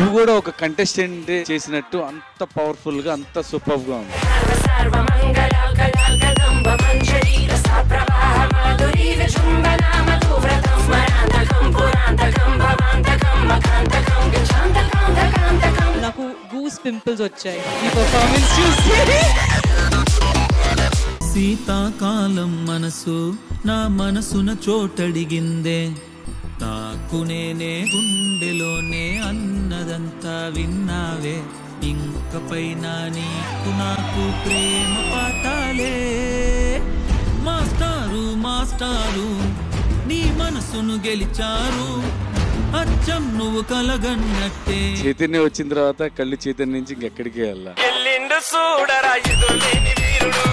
నువ్వు కూడా ఒక కంటెస్టెంట్ చేసినట్టు అంత పవర్ఫుల్ గా అంత సూపర్ గా ఉంది నాకు గూస్ పింపుల్స్ వచ్చాయి ఈ పర్ఫార్మెన్స్ చూసి శీతాకాలం మనసు నా మనసున చోటడిగిందే నాకు నేనే గుండెలోనే అన్నదంతా విన్నావే ఇంక పైన నీకు నాకు ప్రేమ పాఠాలే మాస్టారు మాస్టారు నీ మనసును గెలిచారు అచ్చం నువ్వు కలగన్నట్టే చైతన్య వచ్చిన తర్వాత కళ్ళు చైతన్య నుంచి ఇంకెక్కడికి వెళ్ళా ఎల్లిండు చూడరా ఎదురులేని వీరుడు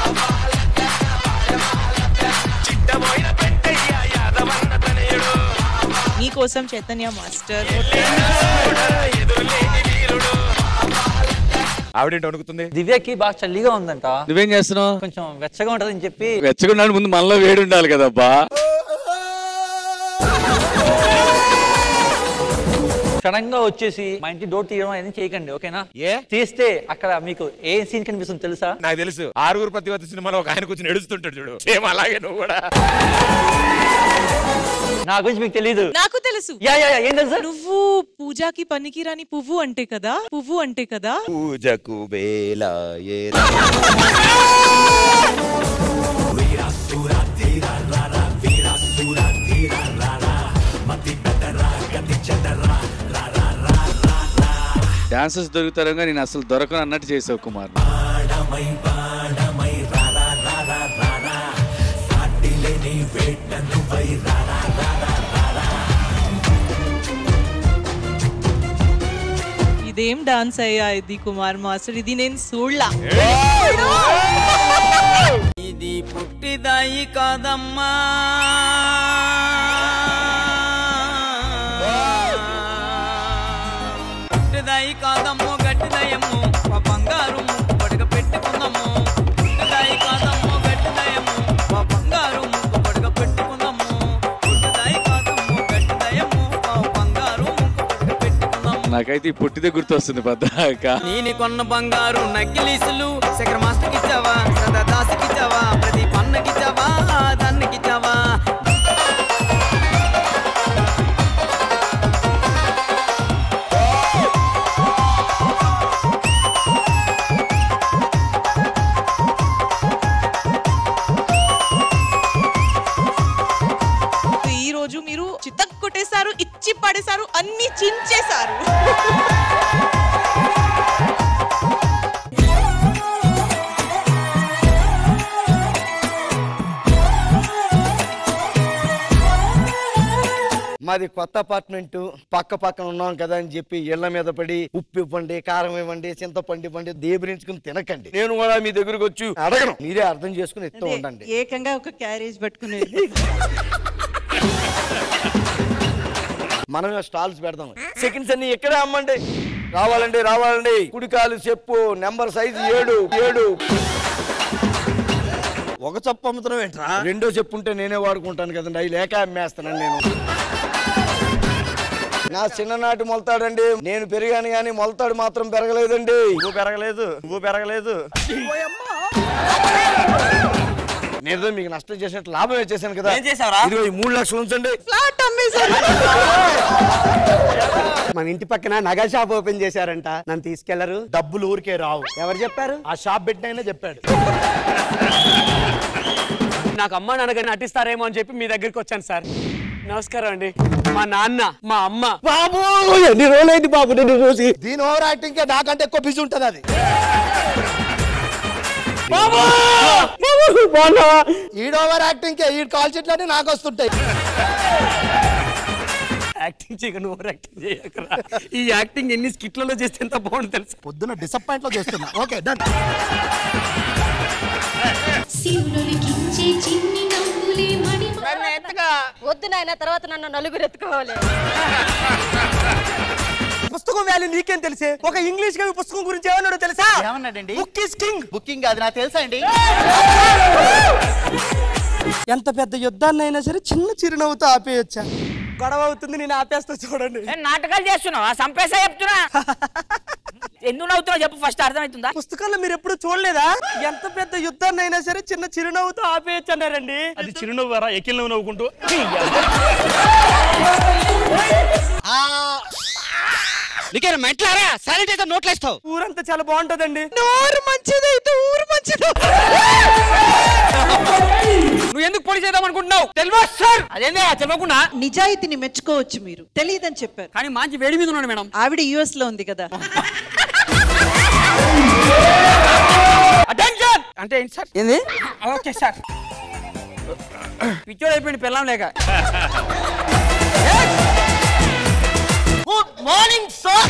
చిట్టబోయిన పెంటయ్య యాదవన్న తనయుడు మీకోసం చైతన్య మాస్టర్ ఎదురులేని వీరుడు ఆవిడేంటి వణుకుతుంది దివ్యకి బాగా చల్లిగా ఉందంట నువ్వేం చేస్తున్నావు కొంచెం వెచ్చగా ఉంటదని చెప్పి వెచ్చకుండా ముందు మనలో వేడి ఉండాలి కదబ్బా సడన్ గా వచ్చేసి మా ఇంటి డోర్ తీయడం అనేది చేయకండి ఓకేనా ఏ తీస్తే అక్కడ మీకు ఏ సీన్ కనిపిస్తుంది తెలుసా నాకు తెలుసు ఆరుగురు ప్రతివత సినిమాలో ఒక ఆయన కూర్చొని ఎడుస్తుంటాడు చూడు సేమ్ అలాగే నువ్వు కూడా నా గురించి మీకు తెలియదు నాకు తెలుసు యా యా యా, ఏం తెలుసా నువ్వు పూజాకి పనికిరాని పువ్వు అంటే కదా పువ్వు అంటే కదా పూజకు వేల డాన్సర్స్ దొరుకుతారు కానీ నేను అసలు దొరకను అన్నట్టు చేసావు కుమార్ ఇదేం డాన్స్ అయ్యా ఇది కుమార్ మాస్టర్ ఇది నేను చూడలా ఇది పుట్టిదాయి కాదమ్మా పుట్టిదాయి కాదమ్మో గట్టిదయమ్మో మా బంగారు ముక్కు పడగ పెట్టుకుందమ్మో పుట్టిదాయి కాదమ్మో గట్టిదయమ్మో మా బంగారు ముక్కు పడగ పెట్టుకుందమ్మో పుట్టిదాయి కాదమ్మో గట్టిదయమ్మో మా బంగారు ముక్కు పడగ పెట్టుకుందమ్మో నాకైతే ఈ పొట్టిదే గుర్తొస్తుంది పద్దాక నేను కొన్న బంగారు నక్కిలీసులు శేఖర్ మాస్టర్కి ఇచ్చావా సదా దాసుకి ఇచ్చావా ప్రతి పన్నకి ఇచ్చావా దానికి ఇచ్చావా ఈ రోజు మీరు చిత్తక్ కొట్టేశారు ఇచ్చి పడేశారు అన్ని చించేశారు మాది కొత్త అపార్ట్మెంట్ పక్క పక్కన ఉన్నాం కదా అని చెప్పి ఇళ్ల మీద పడి ఉప్పు ఇవ్వండి కారం ఇవ్వండి చింతపండు ఇవ్వండి దేబరించుకుని తినకండి నేను కూడా మీ దగ్గరకు వచ్చి అడగను మీరే అర్థం చేసుకుని ఇస్తూ ఉండండి ఏకంగా ఒక క్యారేజ్ పట్టుకునేది మనమే స్టాల్స్ పెడదాం సెకండ్స్ అన్ని ఇక్కడే అమ్మండి రావాలండి రావాలండి కుడికాలు చెప్పు నెంబర్ సైజు ఏడు ఏడు ఒక చెప్పు అమ్ముతున్నాం ఏంట్రా రెండో చెప్పు ఉంటే నేనే వాడుకుంటాను కదండి అవి లేక అమ్మేస్తానండి నేను నా చిన్ననాటి మొలతాడండి నేను పెరిగాను కానీ మొలతాడు మాత్రం పెరగలేదండి నువ్వు పెరగలేదు నువ్వు పెరగలేదు నేను మీకు నష్టం చేసినట్టు లాభం చేశాను కదా ఏం చేశావురా? ఇదిగో ఈ మూడు లక్షలు ఉంచండి ఫ్లాట్ అమ్మేశారు మన ఇంటి పక్కన నగల షాప్ ఓపెన్ చేశారంట నన్ను తీసుకెళ్లరు డబ్బులు ఊరికే రావు ఎవరు చెప్పారు ఆ షాప్ పెట్టినైనా చెప్పాడు నాకు అమ్మ నాన్నగారిని నటిస్తారేమో అని చెప్పి మీ దగ్గరికి వచ్చాను సార్ నమస్కారం అండి మా నాన్న మా అమ్మ బాబు ఎన్ని రోజులైంది బాబు నిన్ను చూసి దీని ఓవర్ యాక్టింగ్ నాకంటే ఎక్కువ బిజీ ఉంటది అది ఈడ ఓవర్ యాక్టింగ్ కే ఈ కాల్ చెట్లన్నీ నాకు వస్తుంటాయి యాక్టింగ్ చేయక నువ్వు యాక్టింగ్ చేయకరా ఈ యాక్టింగ్ ఎన్ని స్కిట్లలో చేస్తే ఎంత బాగుంది తెలుసు పొద్దున డిసప్పాయింట్ లో చేస్తున్నా ఓకే డన్ శివులొలికించే చిన్ని నవ్వులే మణి వద్దు నాయన తర్వాత నన్ను నలుగురు ఎత్తుకోవాలి పుస్తకం వాల్యూ నీకేం తెలిసే ఒక ఇంగ్లీష్ కవి పుస్తకం గురించి ఏమన్నాడో తెలుసా ఏమన్నాడండి బుక్ ఇస్ కింగ్ బుకింగ్ అది నాకు తెలుసా అండి ఎంత పెద్ద యుద్ధాన్ని అయినా సరే చిన్న చిరునవ్వుతో ఆపేయొచ్చా గొడవ అవుతుంది నేను ఆపేస్తా చూడండి నాటకాలు చేస్తున్నావా సంపేసా చెప్తున్నా ఎందుకు నవ్వుతున్నావు చెప్పు ఫస్ట్ అర్థమవుతుందా పుస్తకాల్లో మీరు ఎప్పుడు చూడలేదా ఎంత పెద్ద యుద్ధాన్ని అయినా సరే చిన్న చిరునవ్వుతో ఆపేయచ్చు అన్నారండి అది చిరునవ్వారా ఎక్కిల్ నవ్వు నవ్వుకుంటూ నీకేనా మెంట్లారా సైలెంట్ అయితే నోట్లేస్తావు ఊరంతా చాలా బాగుంటదండి నోరు మంచిదైతే ఊరు మంచిది నువ్వు ఎందుకు పోలీస్ చేద్దాం అనుకుంటున్నావు తెలియదు సార్ అదేందే తెలియకుండా నిజాయితీని మెచ్చుకోవచ్చు మీరు తెలియదని చెప్పారు కానీ మంచి వేడి మీద ఉన్నాడు మేడం ఆవిడ యుఎస్ లో ఉంది కదా అటెన్షన్ అంటే ఏంటి సార్ ఏంది ఓకే సార్ పిచ్చోడు అయిపోయింది పిల్లం లేక good morning sir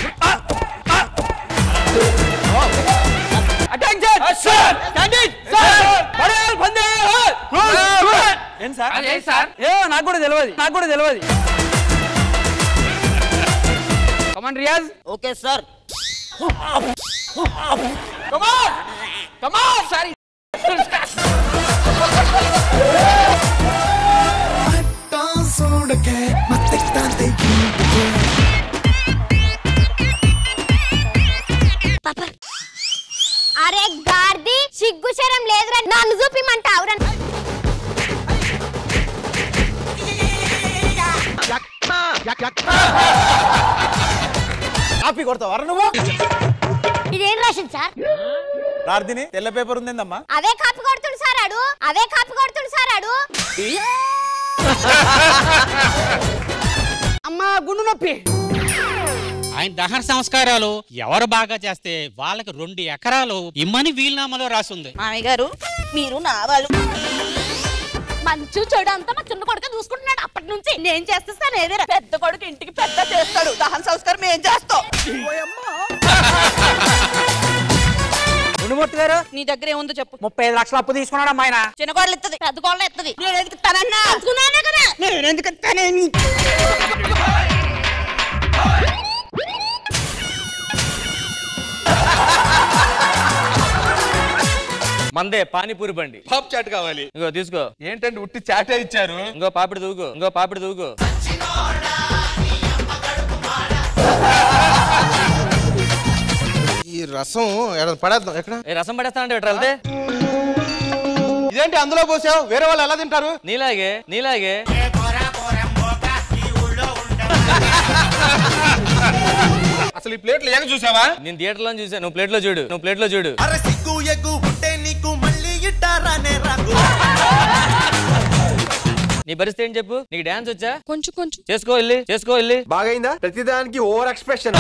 attention sir standing sir బడేల్ బందే ఏం సార్ అదే సార్ ఏ నాకు కూడా తెలియదు నాకు కూడా తెలియదు come on Riyaz okay sir come on come on sorry అరే గార్ది సిగ్గు శరం లేదురా నన్ను చూపిమంటావురా కాపీ కొడతావా నువ్వు ఇదేం రాసింది సార్ ప్రార్థిని తెల్ల పేపర్ ఉందేందమ్మా అదే కాపీ కొడుతుండు సార్ ఆడు అదే కాపీ కొడుతుండు సార్ ఆడు అమ్మా గుండు నొప్పి ఆయన దహన సంస్కారాలు ఎవరు బాగా చేస్తే వాళ్ళకి రెండు ఎకరాలు ఇమ్మని వీలునామాలో రాసుంది మామయ్య గారు మీరు నా వాళ్ళు మంచు చెడు అంతా మా చిన్న కొడుకు చూసుకుంటున్నాడు అప్పటి నుంచి నేను చేస్తాను ఏదేరా పెద్ద కొడుకు ఇంటికి పెద్ద చేస్తాడు దహన సంస్కారం ఏం చేస్తావు గుండుమూర్తి గారు నీ దగ్గర ఏముందో చెప్పు ముప్పై ఐదు లక్షల అప్పు తీసుకున్నాడు అమ్మాయిన చిన్న కోడలు ఎత్తది పెద్ద కోడలు ఎత్తది నేను ఎందుకు తనన్నా అనుకున్నానే కదా నేను ఎందుకు తనేని మందే పానీపూరి బండి పాప్ చాట్ కావాలి ఇంకో తీసుకో ఏంటంటే ఉట్టి చాటే ఇచ్చారు ఇంకో పాపిడి దూకు ఇంకో పాపిడి దూకు ఈ రసం ఎక్కడ పడేద్దాం ఎక్కడ ఏ రసం పడేస్తానంటే ఎట్రా వెళ్తే ఇదేంటి అందులో పోసావు వేరే వాళ్ళు ఎలా తింటారు నీలాగే నీలాగే అసలు ఈ ప్లేట్లు ఏక చూసావా నేను థియేటర్ లో చూసా నువ్వు ప్లేట్ లో చూడు నువ్వు ప్లేట్ లో చూడు అరే సిగ్గు ఎగ్గు ఉంటే నీకు మళ్ళీ ఇట్టారానే రాకు నీ పరిస్థితి ఏంటి చెప్పు నీకు డాన్స్ వచ్చా కొంచెం కొంచెం చేసుకో వెళ్ళి చేసుకో వెళ్ళి బాగైందా ప్రతిదానికి ఓవర్ ఎక్స్ప్రెషన్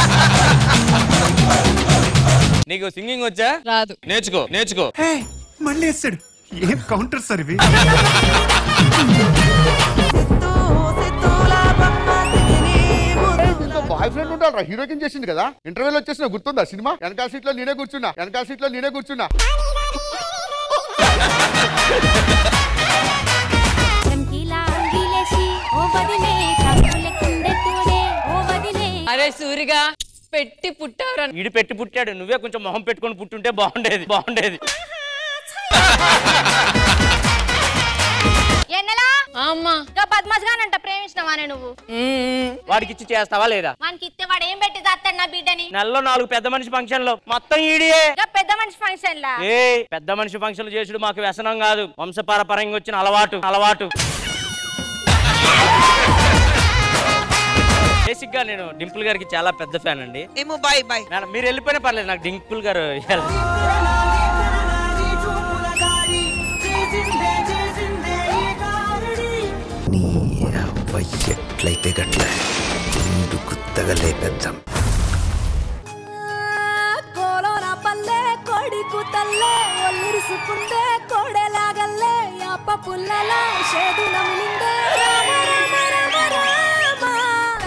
నీకు సింగింగ్ వచ్చా రాదు నేర్చుకో నేర్చుకో మళ్ళీ వేస్తాడు ఏం కౌంటర్ సార్ ఇవి బాయ్ ఫ్రెండ్ ఉంటాడు హీరోకిన్ చేసింది కదా ఇంటర్వ్యూలో వచ్చేసిన గుర్తుందా సినిమా వెనకాల సీట్ లో నేనే కూర్చున్నా వెనకాల సీట్ లో నేనే కూర్చున్నా అరే సూరిగా పెట్టి పుట్టారు ఈడు పెట్టి పుట్టాడు నువ్వే కొంచెం మొహం పెట్టుకొని పుట్టుంటే బాగుండేది బాగుండేది ఎన్నలా అమ్మా ఇంకా పద్మజ్గానంట ప్రేమించినవానే నువ్వు వాడికి ఇచ్చి చేస్తావా లేదా వానికి ఇస్తే వాడు ఏం పెట్టి చేస్తాడు నా బిడ్డని నెలలో నాలుగు పెద్ద మనిషి ఫంక్షన్ లో మొత్తం ఈడియే ఇంకా పెద్ద మనిషి ఫంక్షన్ లా ఏ పెద్ద మనిషి ఫంక్షన్లు చేసుడు మాకు వ్యసనం కాదు వంశపారపరంగా వచ్చిన అలవాటు అలవాటు బేసిక్ గా నేను డింపుల్ గారికి చాలా పెద్ద ఫ్యాన్ అండి ఏమో బాయ్ బాయ్ మేడం మీరు వెళ్ళిపోయినా పర్లేదు నాకు డింపుల్ గారు ఎట్లయితే గట్ల గుండు గుత్తగా లేపేద్దాం కోలోన పల్లె కోడి కూతల్లే ఒల్లిరుసుకుందే కోడెలాగల్లే యాప పుల్లల షేదు నమిలిందే రామ రామ రామ రామ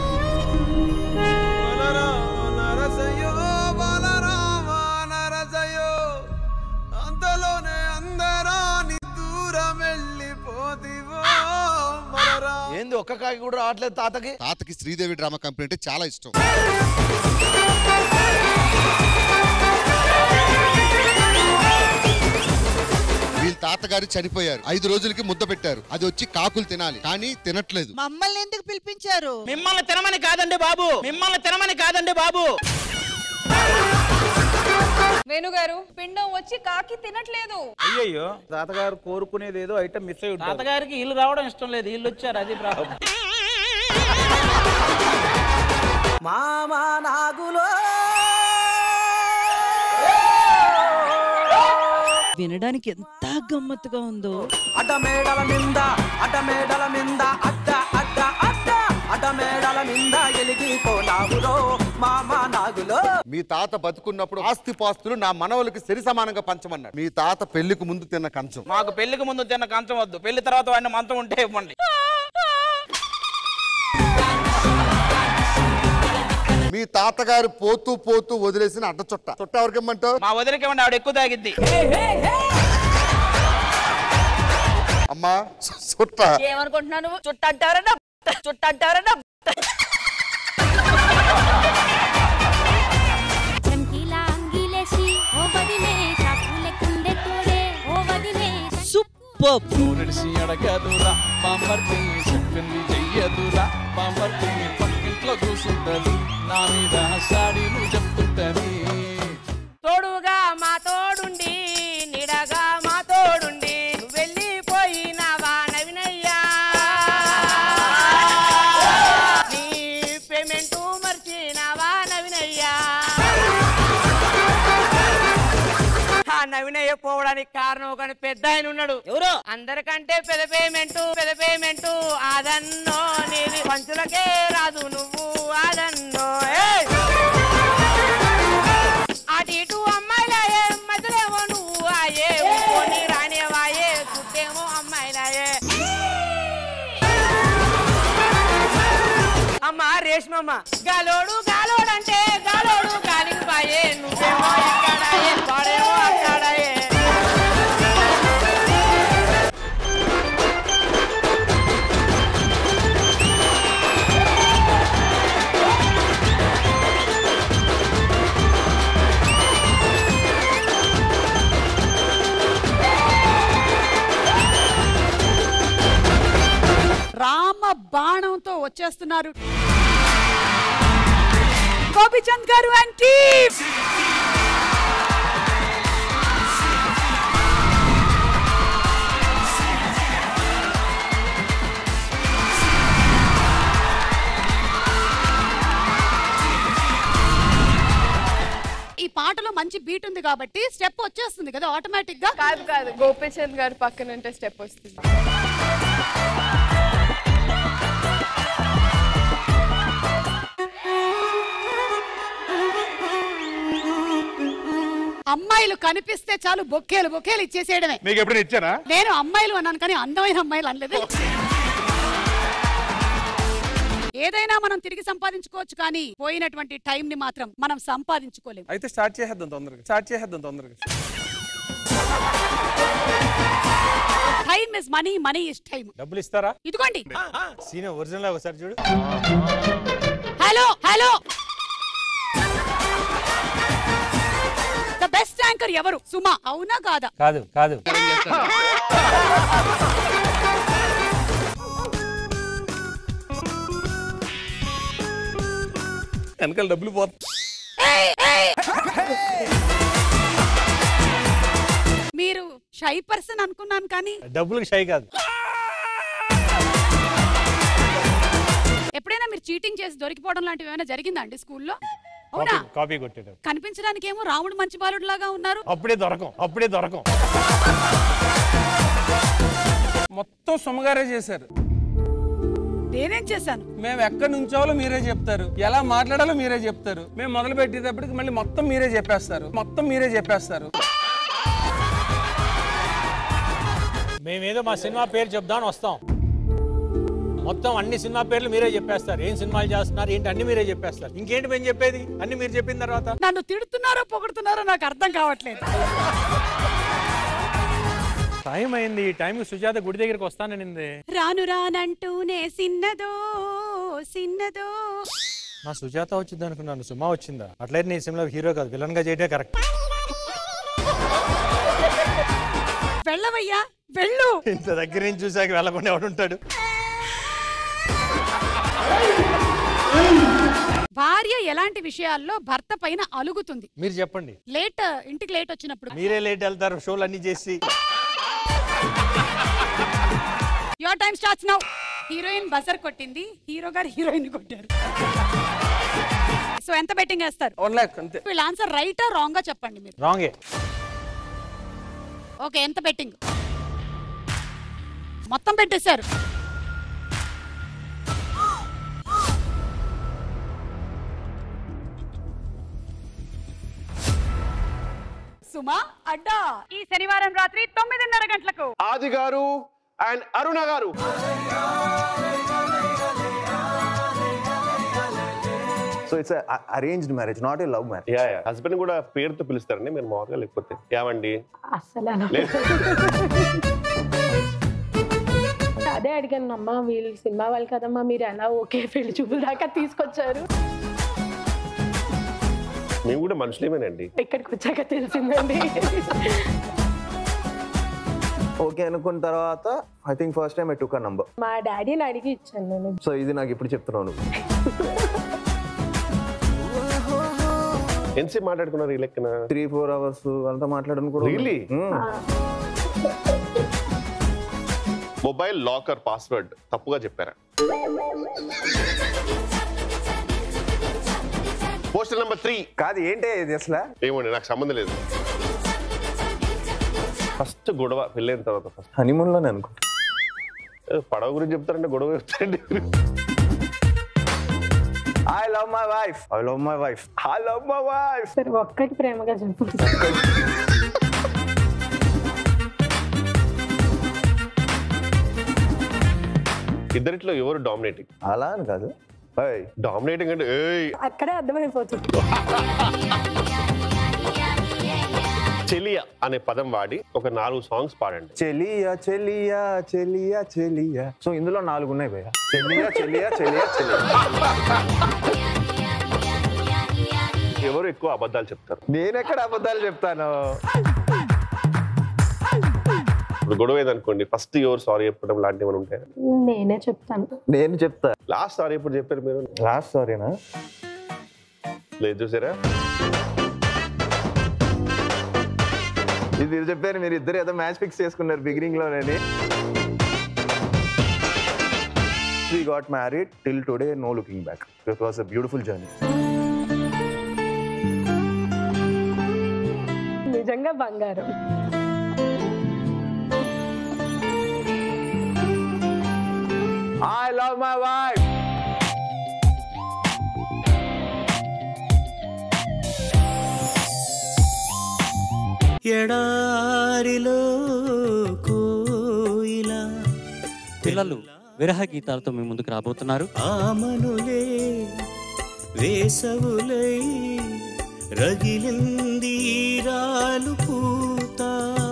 అంతలోనే అందరాని దూరం వెళ్ళిపోతివో ఏంది ఒక్క కాకి కూడా రావట్లేదు తాతకి తాతకి శ్రీదేవి డ్రామా కంపెనీ అంటే చాలా ఇష్టం వీళ్ళ తాతగారు చనిపోయారు ఐదు రోజులకి ముద్ద పెట్టారు అది వచ్చి కాకులు తినాలి కానీ తినట్లేదు మమ్మల్ని ఎందుకు పిలిపించారు మిమ్మల్ని తినమని కాదండి బాబు మిమ్మల్ని తినమని కాదండి బాబు వేణుగారు పిండం వచ్చి కాకి తినట్లేదు అయ్యయ్యో తాతగారు కోరుకునేది ఏదో ఐటమ్ మిస్ అయ్యి తాతగారికి ఇల్లు రావడం ఇష్టం లేదు ఇల్లు వచ్చారు అది ప్రాబ్లం మామా నాగులో వినడానికి ఎంత గమ్మత్తుగా ఉందో అట మేడల మింద అట మేడల మింద అడ్డ అడ్డ అడ్డ అట మేడల మింద ఎలిగిపోనావులో మామా నాగులో మీ తాత బతుకున్నప్పుడు ఆస్తి పాస్తులు నా మనవలకి సరి సమానంగా పంచమన్నాడు మీ తాత పెళ్లికి ముందు తిన్న కంచం మాకు పెళ్లికి ముందు తిన్న కంచం వద్దు పెళ్లి తర్వాత వాడిని మంచం ఉంటే ఇవ్వండి మీ తాతగారు పోతూ పోతూ వదిలేసిన అడ్డ చుట్ట చుట్ట ఎవరికి ఇమ్మంటావు మా వదిలికి ఇవ్వండి ఆవిడ ఎక్కువ తాగిద్ది అమ్మా సు- చుట్ట ఏమనుకుంటున్నావు నువ్వు చుట్టంటారన్నా చుట్టంటారన్నా చంకీలా అంగిలేసి ఓ వదిలే షాపులే కుండే తోడే ఓ వదిలే సూపర్ నోరెడిసి అడగదురా బాంబర్తి చెప్పింది చెయ్యదురా బాంబర్తి పక్కింట్లో కూసుంటది నా మీద సాడి నువ్వు చెప్తుంటది తోడుగా మా తోడుండి నిడగా మా తోడుండి నువ్వు వెళ్ళిపోయినావా నవినయ్యా నీ పేమెంట్ మర్చినావా నవినయ్యా ఆ నవినయ్య పోవడానికి కారణం ఒక పెద్ద ఆయన ఉన్నాడు ఎవరు అందరికంటే పెద్ద పేమెంట్ పెద్ద పేమెంట్ అదన్నో నీది పంచులకే రాదు నువ్వు అదన్నో ఏయ్! అటు ఇటు అమ్మాయిలాయే మధ్యలేమో నువ్వు ఆయే ఊకొని రానివాయే చుట్టేమో అమ్మాయిలాయే అమ్మ రేష్మమ్మ గాలోడు గాలోడు అంటే గాలోడు గాలికి బాయే నువ్వేమో ఇక్కడాయే వాడేమో అక్కడాయే రామ బాణంతో వచ్చేస్తున్నారు గోపిచంద్ గారు అండ్ టీమ్ ఈ పాటలో మంచి బీట్ ఉంది కాబట్టి స్టెప్ వచ్చేస్తుంది కదా ఆటోమేటిక్ గా కాదు కాదు గోపీచంద్ గారి పక్కన ఉంటే స్టెప్ వస్తుంది అమ్మాయిలు కనిపిస్తే చాలు బొక్కేలు బొక్కేలు ఇచ్చేసేయడమే మీకు ఎప్పుడైనా ఇచ్చానా నేను అమ్మాయిలు అన్నాను కానీ అందమైన అమ్మాయిలు అనలేదు ఏదైనా మనం తిరిగి సంపాదించుకోవచ్చు కానీ పోయినటువంటి టైం ని మాత్రం మనం సంపాదించుకోలేము అయితే స్టార్ట్ చేసేద్దాం తొందరగా స్టార్ట్ చేసేద్దాం తొందరగా time is money money is time డబ్బులు ఇస్తారా ఇదిగోండి సీన్ ఒరిజినల్ ఒకసారి చూడు hello hello the best anchor ఎవరు సుమా అవునా కాదా కాదు కాదు వెనకాల డబ్బులు పోతా మీరు షై పర్సన్ అనుకున్నాను కానీ డబ్బులకు షై కాదు ఎప్పుడైనా మీరు చీటింగ్ చేసి దొరికిపోవడం లాంటివి ఏమైనా జరిగిందా అండి స్కూల్లో అవునా కాపీ కాపీ కొట్టాడు కనిపించడానికి ఏమో రాముడు మంచి బాలుడు లాగా ఉన్నారు అప్పుడే దొరకం అప్పుడే దొరకం మొత్తం సుమగారే చేశారు నేనేం చేశాను మేము ఎక్కడి నుంచోవాలో మీరే చెప్తారు ఎలా మాట్లాడాలో మీరే చెప్తారు మేము మొదలు పెట్టేటప్పటికి మళ్ళీ మొత్తం మీరే చెప్పేస్తారు మొత్తం మీరే చెప్పేస్తారు మేమేదో మా సినిమా పేరు చెప్దామని వస్తాం మొత్తం అన్ని సినిమా పేర్లు మీరే చెప్పేస్తారు ఏం సినిమాలు చేస్తున్నారు ఏంటి అన్ని మీరే చెప్పేస్తారు ఇంకేంటి మేము చెప్పేది అన్ని మీరు చెప్పిన తర్వాత నన్ను తిడుతున్నారో పొగుడుతున్నారో నాకు అర్థం కావట్లేదు టైం అయింది ఈ టైంకి సుజాత గుడి దగ్గరికి వస్తాననింది రాను రానంటూనే సిన్నదో సిన్నదో నా సుజాత వచ్చింది అనుకున్నాను సుమా వచ్చిందా అట్లయితే నీ సినిమా హీరో కాదు విలన్ గా చేయడే కరెక్ట్ వెళ్ళవయ్యా వెళ్ళు ఇంత దగ్గర నుంచి చూసాక వెళ్ళకుండా ఎవడు ఉంటాడు భార్య ఎలాంటి విషయాల్లో భర్త పైన అలుగుతుంది మీరు చెప్పండి లేట్ ఇంటికి లేట్ వచ్చినప్పుడు మీరే లేట్ వెళ్తారు షోలు అన్ని చేసి your time starts now heroine buzzer కొట్టింది హీరో గారు హీరోయిన్ కొట్టారు సో ఎంత బెట్టింగ్ వేస్తారు వన్ లాక్ అంతే వీళ్ళ ఆన్సర్ రైటా రాంగ్ గా చెప్పండి మీరు రాంగే ఓకే ఎంత బెట్టింగ్ మొత్తం పెట్టేశారు సుమా అడ్డా ఈ శనివారం రాత్రి తొమ్మిదిన్నర గంటలకు ఆది గారు and Aruna garu so it's arranged marriage not a love marriage yeah yeah husband కూడా పేరుతో పిలుస్తారండి మీరు మామూలుగా లేకపోతే ఏమండి అసలు లేదు. అదే అడిగాను అమ్మా వీళ్ళు సినిమా వాళ్ళు కదమ్మా మీరు ఎలా ఓకే పెళ్లి చూపుల దాకా తీసుకొచ్చారు మేము కూడా మనుషులేమేనండి ఇక్కడికి వచ్చాక తెలిసిందండి ఓకే అనుకున్న తర్వాత I think first time I took a number మా డాడీని అడిగి ఇచ్చాను నేను సో ఇది నాకు ఇప్పుడు చెప్తున్నాను ఎంతసేపు మాట్లాడుకున్నారు ఈ లెక్కన త్రీ ఫోర్ అవర్స్ అంతా మాట్లాడను కూడా Really? మ్మ్. మొబైల్ లాకర్ పాస్వర్డ్ తప్పుగా చెప్పారా పోస్టర్ నెంబర్ త్రీ కాదు ఏంటి ఇది అసలు ఏమండి నాకు సంబంధం లేదు ఫస్ట్ గొడవ పెళ్ళైన తర్వాత ఫస్ట్ హనీమూన్ లోనే అనుకో పడవ గురించి చెప్తారంటే గొడవ చెప్తారండి I love my wife I love my wife I love my wife సరే ఒక్కటి ప్రేమగా చెప్పు ఇద్దరిట్లో ఎవరు డామినేటింగ్ అలా అని కాదు డామినేటింగ్ అంటే ఏయ్ అక్కడే అర్థమైపోతుంది చెలియా అనే పదం వాడి ఒక నాలుగు సాంగ్స్ పాడండి చెలియా చెలియా చెలియా చెలియా సో ఇందులో నాలుగు ఉన్నాయి భయ్య చెలియా చెలియా చెలియా చెలియా ఎవరు ఎక్కువ అబద్ధాలు చెప్తారు నేను ఎక్కడ అబద్ధాలు చెప్తాను ఇప్పుడు గొడవ ఏదనుకోండి ఫస్ట్ ఎవరు సారీ చెప్పడం లాంటివి ఏమైనా ఉంటాయి నేనే చెప్తాను నేను చెప్తా లాస్ట్ సారీ ఎప్పుడు చెప్పారు మీరు లాస్ట్ సారీనా లేదు చూసారా ఇది మీరు చెప్పారు మీరు ఇద్దరు ఏదో మ్యాచ్ ఫిక్స్ చేసుకున్నారు బిగినింగ్ లోనే we got married till today no looking back it was a beautiful journey నిజంగా బంగారం ఐ లవ్ మై వైఫ్ ఎడారిలో కోయిల పిల్లలు విరహ గీతాలతో మీ ముందుకు రాబోతున్నారు ఆమనులే వేసవులై రగిలిందీరాలు పూత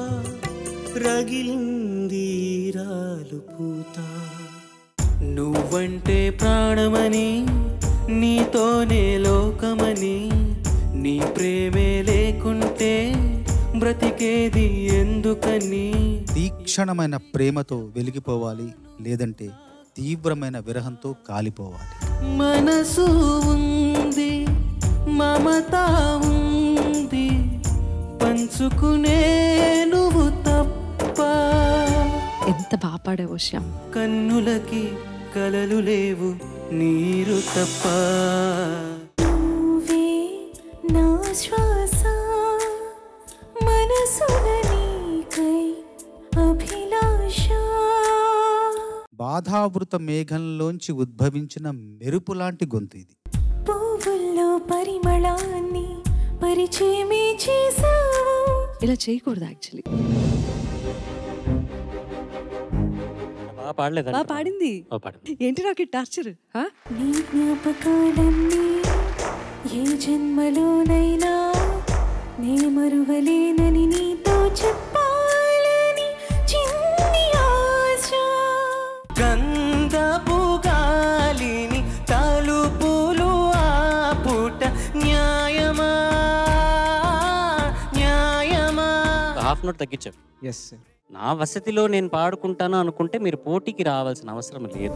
రగిలిందీరాలు పూత నువ్వంటే ప్రాణమని నీతోనే లోకమని నీ ప్రేమే లేకుంటే బ్రతికేది ఎందుకని తీక్షణమైన ప్రేమతో వెలిగిపోవాలి లేదంటే తీవ్రమైన విరహంతో కాలిపోవాలి మనసు ఉంది మమత ఉంది పంచుకునే నువ్వు తప్ప ఎంత బాగా పాడావో శ్యామ్ కన్నులకి కలలు లేవు నీరు తప్ప నా శ్వాస మనసున నీకై అభిలాష బాధావృత మేఘంలోంచి ఉద్భవించిన మెరుపు లాంటి గొంతు ఇది పువ్వుల్లో పరిమళాన్ని పరిచయమే చేసావు ఇలా చేయకూడదు యాక్చువల్లీ బాగా పాడలేదా బాగా పాడింది ఓ పాడండి ఏంటి నాకు టార్చర్ నీ జ్ఞాపకాలన్నీ ఏ జన్మలోనైనా నే మరువలేనని నీతో చెప్పాలని చిన్ని ఆశ గంధపు గాలిని తలుపులు ఆపుట న్యాయమా న్యాయమా హాఫ్ నోట్ తగ్గించాం ఎస్ నా వసతిలో నేను పాడుకుంటాను అనుకుంటే మీరు పోటీకి రావాల్సిన అవసరం లేదు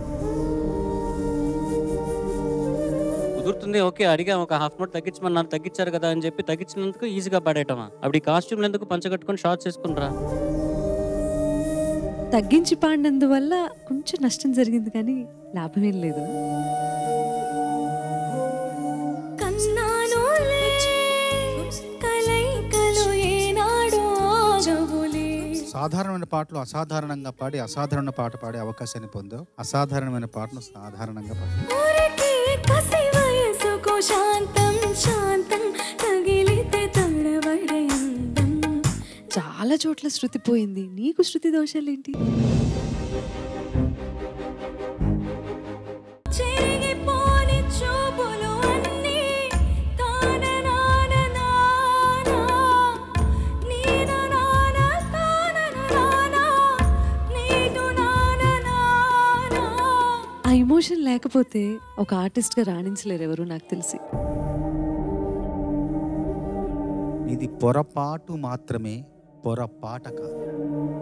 కుదురుతుంది ఓకే అడిగా ఒక హాఫ్ నోట్ తగ్గించమన్నారు తగ్గించారు కదా అని చెప్పి తగ్గించినందుకు ఈజీగా పడేయటమా అప్పుడు ఈ కాస్ట్యూమ్లు ఎందుకు పంచగట్టుకొని షార్ట్స్ వేసుకుని రా తగ్గించి పాడినందువల్ల కొంచెం నష్టం జరిగింది కానీ లాభం ఏం లేదు కన్నానులే కలైకలు ఏనాడో ఆగవులే సాధారణమైన పాటలు అసాధారణంగా పాడి అసాధారణ పాట పాడే అవకాశాన్ని పొందావు అసాధారణమైన పాటను సాధారణంగా పాడు ఊరికే కసి వయసుకు శాంతం శాంతం తగిలితే తడబడే అందం చాలా చోట్ల శృతి పోయింది నీకు శృతి దోషాలేంటి చెరిగిపోని చూపులు అన్నీ తాన నాన నానా నీన నాన తాన నానా నీటు నాన నానా ఆ ఎమోషన్ లేకపోతే ఒక ఆర్టిస్ట్ గా రాణించలేరు ఎవరు నాకు తెలిసి ఇది పొరపాటు మాత్రమే పొరపాట కాదు